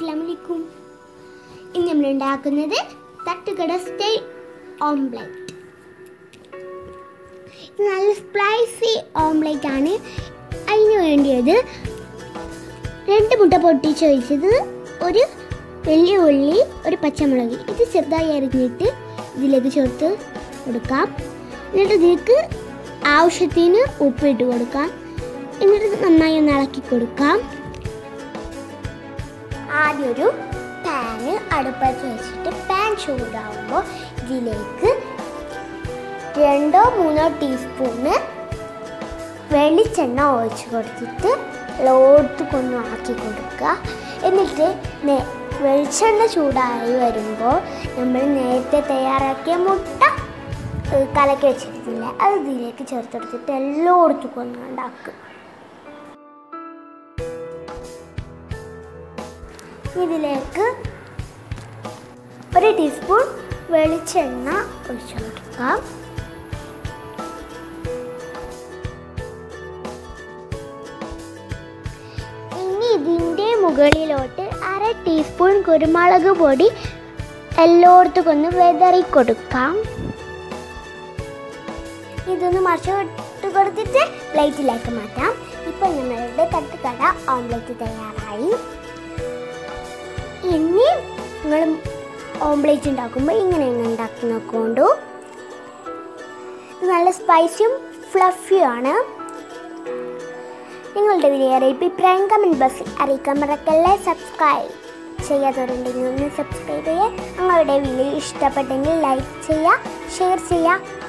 അസ്സലാമലൈക്കും ഇന്ന് നമ്മൾ ഉണ്ടാക്കുന്നത് തട്ടുകട സ്റ്റൈൽ ഓംപ്ലേറ്റ് ഇത് നല്ല സ്പൈസി ഓംപ്ലേറ്റ് ആണ് അതിന് വേണ്ടിയത് രണ്ട് മുട്ട പൊട്ടിച്ച് ഒഴിച്ചത് ഒരു വലിയ ഉള്ളി ഒരു പച്ചമുളക് ഇത് ചെറുതായി അരിഞ്ഞിട്ട് ഇതിലേക്ക് ചേർത്ത് കൊടുക്കാം എന്നിട്ട് ഇതിലേക്ക് ആവശ്യത്തിന് ഉപ്പിട്ട് കൊടുക്കാം എന്നിട്ട് നന്നായി ഒന്ന് ഇളക്കി കൊടുക്കാം ആദ്യം ഒരു പാന് അടുപ്പത്ത് വെച്ചിട്ട് പാൻ ചൂടാവുമ്പോൾ ഇതിലേക്ക് രണ്ടോ മൂന്നോ ടീസ്പൂണ് വെളിച്ചെണ്ണ ഒഴിച്ച് കൊടുത്തിട്ട് ലോട്ട് കൊണ്ട് ആക്കി കൊടുക്കുക എന്നിട്ട് നേ- വെളിച്ചെണ്ണ ചൂടായി വരുമ്പോൾ നമ്മൾ നേരത്തെ തയ്യാറാക്കിയ മുട്ട ഏഹ്, കലക്കി വെച്ചിരുന്നില്ല അത് ഇതിലേക്ക് ചേർത്തെടുത്തിട്ട് എല്ലായിടത്തും കൊണ്ട് ഉണ്ടാക്കുക ഇതിലേക്ക് ഒരു ടീസ്പൂൺ വെളിച്ചെണ്ണ ഒഴിച്ചു കൊടുക്കാം ഇനി ഇതിൻ്റെ മുകളിലോട്ട് അര ടീസ്പൂൺ കുരുമുളക് പൊടി എല്ലായിടത്തും ഒന്ന് വെതറി കൊടുക്കാം ഇതൊന്ന് മറിച്ചിട്ട് കൊടുത്തിട്ട് പ്ലേറ്റിലേക്ക് മാറ്റാം ഇപ്പം നമ്മളുടെ തട്ടുകട ഓംലെറ്റ് തയ്യാറായി ഇനി നിങ്ങൾ ഓംപ്ലേറ്റ് ഉണ്ടാക്കുമ്പോൾ ഇങ്ങനെ ഒന്ന് ഉണ്ടാക്കി നോക്കൊണ്ടു ഇത് നല്ല സ്പൈസിയും ഫ്ലഫിയും ആണ് നിങ്ങളുടെ വിലയേറെ അഭിപ്രായം കമൻറ്റ് ബോക്സിൽ അറിയിക്കാൻ മറക്കല്ലേ സബ്സ്ക്രൈബ് ചെയ്യാത്തവരുണ്ടെങ്കിൽ ഒന്ന് സബ്സ്ക്രൈബ് ചെയ്യുക നിങ്ങളുടെ വീഡിയോ ഇഷ്ടപ്പെട്ടെങ്കിൽ ലൈക്ക് ചെയ്യുക ഷെയർ ചെയ്യുക